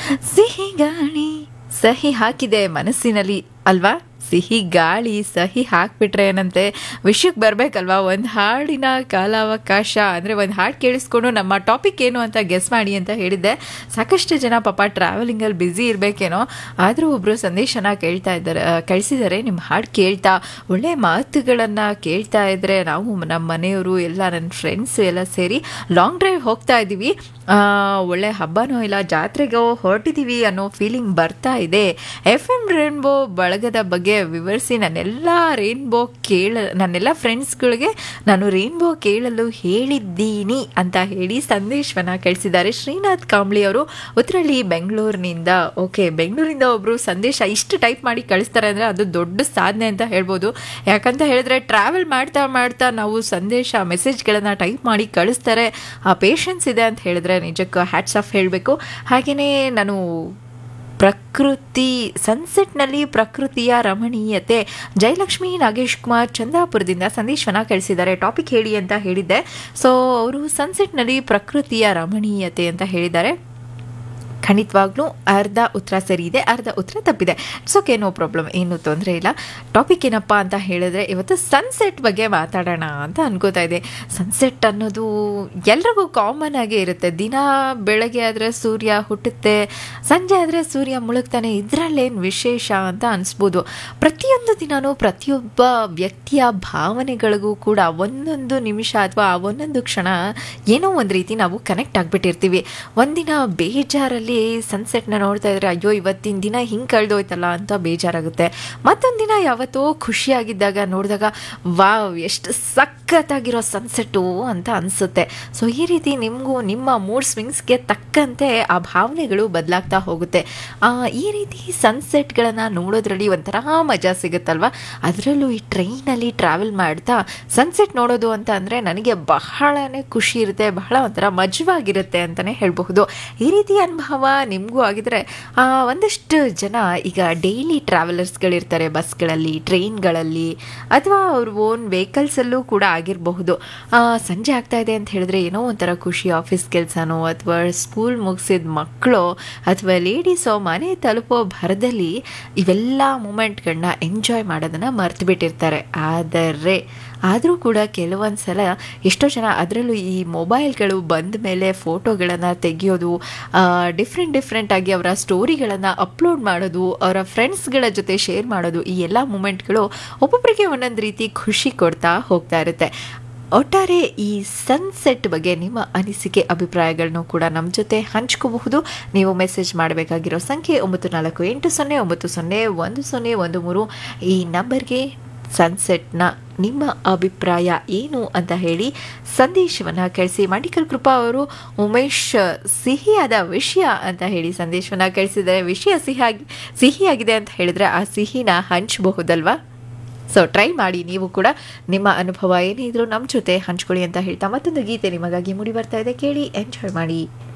ಸಿಹಿ ಗಾಳಿ ಸಹಿ ಹಾಕಿದೆ ಮನಸ್ಸಿನಲ್ಲಿ ಅಲ್ವಾ ಸಿಹಿ ಗಾಳಿ ಸಹಿ ಹಾಕ್ಬಿಟ್ರೆ ಏನಂತೆ ವಿಷಯಕ್ಕೆ ಬರಬೇಕಲ್ವಾ ಒಂದು ಹಾಡಿನ ಕಾಲಾವಕಾಶ ಅಂದರೆ ಒಂದು ಹಾಡು ಕೇಳಿಸ್ಕೊಂಡು ನಮ್ಮ ಟಾಪಿಕ್ ಏನು ಅಂತ ಗೆಸ್ ಮಾಡಿ ಅಂತ ಹೇಳಿದ್ದೆ ಸಾಕಷ್ಟು ಜನ ಪಾಪ ಟ್ರಾವೆಲಿಂಗಲ್ಲಿ ಬ್ಯುಸಿ ಇರಬೇಕೇನೋ ಆದರೂ ಒಬ್ಬರು ಸಂದೇಶನ ಕೇಳ್ತಾ ಇದ್ದಾರೆ ಆ, ಕಳಿಸಿದ್ದಾರೆ ನಿಮ್ಮ ಹಾಡು ಕೇಳ್ತಾ ಒಳ್ಳೆ ಮಾತುಗಳನ್ನು ಕೇಳ್ತಾ ಇದ್ದರೆ ನಾವು ನಮ್ಮ ಮನೆಯವರು ಎಲ್ಲ ನನ್ನ ಫ್ರೆಂಡ್ಸ್ ಎಲ್ಲ ಸೇರಿ ಲಾಂಗ್ ಡ್ರೈವ್ ಹೋಗ್ತಾ ಇದ್ದೀವಿ ಆ, ಒಳ್ಳೆ ಹಬ್ಬನೋ ಇಲ್ಲ ಜಾತ್ರೆಗೋ ಹೊರಟಿದ್ದೀವಿ ಅನ್ನೋ ಫೀಲಿಂಗ್ ಬರ್ತಾ ಇದೆ ಎಫ್ ಎಮ್ ರೇನ್ಬೋ ಬಳಗದ ಬಗ್ಗೆ ವಿವರಿಸಿ ನನ್ನೆಲ್ಲ ರೇನ್ಬೋ ಕೇಳ ನನ್ನೆಲ್ಲ ಫ್ರೆಂಡ್ಸ್ಗಳಿಗೆ ನಾನು ರೇನ್ಬೋ ಕೇಳಲು ಹೇಳಿದ್ದೀನಿ ಅಂತ ಹೇಳಿ ಸಂದೇಶವನ್ನ ಕಳಿಸಿದ್ದಾರೆ ಶ್ರೀನಾಥ್ ಕಾಂಬ್ಳಿ ಅವರು ಉತ್ತರಳ್ಳಿ ಬೆಂಗಳೂರಿನಿಂದ ಓಕೆ ಬೆಂಗಳೂರಿಂದ ಒಬ್ಬರು ಸಂದೇಶ ಇಷ್ಟು ಟೈಪ್ ಮಾಡಿ ಕಳಿಸ್ತಾರೆ ಅಂದರೆ ಅದು ದೊಡ್ಡ ಸಾಧನೆ ಅಂತ ಹೇಳ್ಬೋದು ಯಾಕಂತ ಹೇಳಿದ್ರೆ ಟ್ರಾವೆಲ್ ಮಾಡ್ತಾ ಮಾಡ್ತಾ ನಾವು ಸಂದೇಶ ಮೆಸೇಜ್ಗಳನ್ನು ಟೈಪ್ ಮಾಡಿ ಕಳಿಸ್ತಾರೆ ಆ ಪೇಷನ್ಸ್ ಇದೆ ಅಂತ ಹೇಳಿದ್ರೆ ನಿಜಕ್ಕೂ ಹ್ಯಾಟ್ಸ್ ಆಫ್ ಹೇಳಬೇಕು ಹಾಗೆಯೇ ನಾನು ಪ್ರಕೃತಿ ಸನ್ಸೆಟ್ನಲ್ಲಿ ಪ್ರಕೃತಿಯ ರಮಣೀಯತೆ ಜಯಲಕ್ಷ್ಮಿ ನಾಗೇಶ್ ಕುಮಾರ್ ಚಂದಾಪುರದಿಂದ ಸಂದೇಶವನ್ನ ಕಳಿಸಿದ್ದಾರೆ ಟಾಪಿಕ್ ಹೇಳಿ ಅಂತ ಹೇಳಿದ್ದೆ ಸೊ ಅವರು ಸನ್ಸೆಟ್ನಲ್ಲಿ ಪ್ರಕೃತಿಯ ರಮಣೀಯತೆ ಅಂತ ಹೇಳಿದ್ದಾರೆ ಖಂಡಿತವಾಗ್ಲೂ ಅರ್ಧ ಉತ್ತರ ಸರಿ ಇದೆ ಅರ್ಧ ಉತ್ತರ ತಪ್ಪಿದೆ ಇಟ್ಸ್ ಓಕೆ ನೋ ಪ್ರಾಬ್ಲಮ್ ಏನು ತೊಂದರೆ ಇಲ್ಲ ಟಾಪಿಕ್ ಏನಪ್ಪ ಅಂತ ಹೇಳಿದ್ರೆ ಇವತ್ತು ಸನ್ಸೆಟ್ ಬಗ್ಗೆ ಮಾತಾಡೋಣ ಅಂತ ಅನ್ಕೋತಾ ಇದೆ ಸನ್ಸೆಟ್ ಅನ್ನೋದು ಎಲ್ರಿಗೂ ಕಾಮನ್ ಆಗೇ ಇರುತ್ತೆ ದಿನ ಬೆಳಗ್ಗೆ ಆದರೆ ಸೂರ್ಯ ಹುಟ್ಟುತ್ತೆ ಸಂಜೆ ಆದರೆ ಸೂರ್ಯ ಮುಳುಗ್ತಾನೆ ಇದರಲ್ಲೇನು ವಿಶೇಷ ಅಂತ ಅನಿಸ್ಬೋದು ಪ್ರತಿಯೊಂದು ದಿನವೂ ಪ್ರತಿಯೊಬ್ಬ ವ್ಯಕ್ತಿಯ ಭಾವನೆಗಳಿಗೂ ಕೂಡ ಒಂದೊಂದು ನಿಮಿಷ ಅಥವಾ ಒಂದೊಂದು ಕ್ಷಣ ಏನೋ ಒಂದು ರೀತಿ ನಾವು ಕನೆಕ್ಟ್ ಆಗಿಬಿಟ್ಟಿರ್ತೀವಿ ಒಂದಿನ ಬೇಜಾರಲ್ಲಿ ಸನ್ಸೆಟ್ನ ನೋಡ್ತಾ ಇದ್ರೆ ಅಯ್ಯೋ ಇವತ್ತಿನ ದಿನ ಹಿಂಗೆ ಕಳೆದೋಯ್ತಲ್ಲ ಅಂತ ಬೇಜಾರಾಗುತ್ತೆ ಮತ್ತೊಂದು ದಿನ ಯಾವತ್ತೋ ಖುಷಿಯಾಗಿದ್ದಾಗ ನೋಡಿದಾಗ ವಾವ್ ಎಷ್ಟು ಸಖತ್ತಾಗಿರೋ ಸನ್ಸೆಟ್ಟು ಅಂತ ಅನಿಸುತ್ತೆ ಸೊ ಈ ರೀತಿ ನಿಮಗೂ ನಿಮ್ಮ ಮೂಡ್ ಸ್ವಿಂಗ್ಸ್ಗೆ ತಕ್ಕಂತೆ ಆ ಭಾವನೆಗಳು ಬದಲಾಗ್ತಾ ಹೋಗುತ್ತೆ ಆ, ಈ ರೀತಿ ಸನ್ಸೆಟ್ಗಳನ್ನು ನೋಡೋದ್ರಲ್ಲಿ ಒಂಥರ ಮಜಾ ಸಿಗುತ್ತಲ್ವ ಅದರಲ್ಲೂ ಈ ಟ್ರೈನಲ್ಲಿ ಟ್ರಾವೆಲ್ ಮಾಡ್ತಾ ಸನ್ಸೆಟ್ ನೋಡೋದು ಅಂತ ಅಂದರೆ ನನಗೆ ಬಹಳನೇ ಖುಷಿ ಇರುತ್ತೆ ಬಹಳ ಒಂಥರ ಮಜವಾಗಿರುತ್ತೆ ಅಂತಲೇ ಹೇಳಬಹುದು ಈ ರೀತಿ ಅನುಭವ ನಿಮಗೂ ಆಗಿದ್ರೆ ಆ, ಒಂದಷ್ಟು ಜನ ಈಗ ಡೈಲಿ ಟ್ರಾವೆಲರ್ಸ್ಗಳಿರ್ತಾರೆ ಬಸ್ಗಳಲ್ಲಿ ಟ್ರೈನ್ಗಳಲ್ಲಿ ಅಥವಾ ಅವ್ರ ಓನ್ ವೆಹಿಕಲ್ಸಲ್ಲೂ ಕೂಡ ಆಗಿರಬಹುದು ಆ, ಸಂಜೆ ಆಗ್ತಾ ಇದೆ ಅಂತ ಹೇಳಿದ್ರೆ ಏನೋ ಒಂಥರ ಖುಷಿ ಆಫೀಸ್ ಕೆಲಸನೋ ಅಥವಾ ಸ್ಕೂಲ್ ಮುಗಿಸಿದ ಮಕ್ಕಳು ಅಥವಾ ಲೇಡೀಸೋ ಮನೆ ತಲುಪೋ ಭರದಲ್ಲಿ ಇವೆಲ್ಲ ಮೂಮೆಂಟ್ಗಳನ್ನ ಎಂಜಾಯ್ ಮಾಡೋದನ್ನು ಮರ್ತು ಬಿಟ್ಟಿರ್ತಾರೆ ಆದರೆ ಆದರೂ ಕೂಡ ಕೆಲವೊಂದು ಸಲ ಎಷ್ಟೋ ಜನ ಅದರಲ್ಲೂ ಈ ಮೊಬೈಲ್ಗಳು ಬಂದ ಮೇಲೆ ಫೋಟೋಗಳನ್ನು ತೆಗೆಯೋದು ಡಿಫ್ರೆಂಟ್ ಡಿಫ್ರೆಂಟ್ ಆಗಿ ಅವರ ಸ್ಟೋರಿಗಳನ್ನು ಅಪ್ಲೋಡ್ ಮಾಡೋದು ಅವರ ಫ್ರೆಂಡ್ಸ್ಗಳ ಜೊತೆ ಶೇರ್ ಮಾಡೋದು ಈ ಎಲ್ಲ ಮೂಮೆಂಟ್ಗಳು ಒಬ್ಬೊಬ್ಬರಿಗೆ ಒಂದೊಂದು ರೀತಿ ಖುಷಿ ಕೊಡ್ತಾ ಹೋಗ್ತಾ ಇರುತ್ತೆ ಒಟ್ಟಾರೆ ಈ ಸನ್ಸೆಟ್ ಬಗ್ಗೆ ನಿಮ್ಮ ಅನಿಸಿಕೆ ಅಭಿಪ್ರಾಯಗಳನ್ನು ಕೂಡ ನಮ್ಮ ಜೊತೆ ಹಂಚ್ಕೋಬಹುದು ನೀವು ಮೆಸೇಜ್ ಮಾಡಬೇಕಾಗಿರೋ ಸಂಖ್ಯೆ ಒಂಬತ್ತು ನಾಲ್ಕು ಎಂಟು ಸೊನ್ನೆ ಒಂಬತ್ತು ಸೊನ್ನೆ ಒಂದು ಸೊನ್ನೆ ಒಂದು ಮೂರು ಈ ನಂಬರ್ಗೆ ಸನ್ಸೆಟ್ನ ನಿಮ್ಮ ಅಭಿಪ್ರಾಯ ಏನು ಅಂತ ಹೇಳಿ ಸಂದೇಶವನ್ನು ಕಳಿಸಿ ಮಂಡಿಕಲ್ ಕೃಪಾ ಅವರು ಉಮೇಶ್ ಸಿಹಿಯಾದ ವಿಷಯ ಅಂತ ಹೇಳಿ ಸಂದೇಶವನ್ನು ಕಳಿಸಿದ್ದಾರೆ ವಿಷಯ ಸಿಹಿಯಾಗಿ ಸಿಹಿಯಾಗಿದೆ ಅಂತ ಹೇಳಿದರೆ ಆ ಸಿಹಿನ ಹಂಚಬಹುದಲ್ವಾ ಸೊ ಟ್ರೈ ಮಾಡಿ ನೀವು ಕೂಡ ನಿಮ್ಮ ಅನುಭವ ಏನೇ ಇದ್ರೂ ನಮ್ಮ ಜೊತೆ ಹಂಚ್ಕೊಳ್ಳಿ ಅಂತ ಹೇಳ್ತಾ ಮತ್ತೊಂದು ಗೀತೆ ನಿಮಗಾಗಿ ಮೂಡಿ ಬರ್ತಾ ಇದೆ ಕೇಳಿ ಎಂಜಾಯ್ ಮಾಡಿ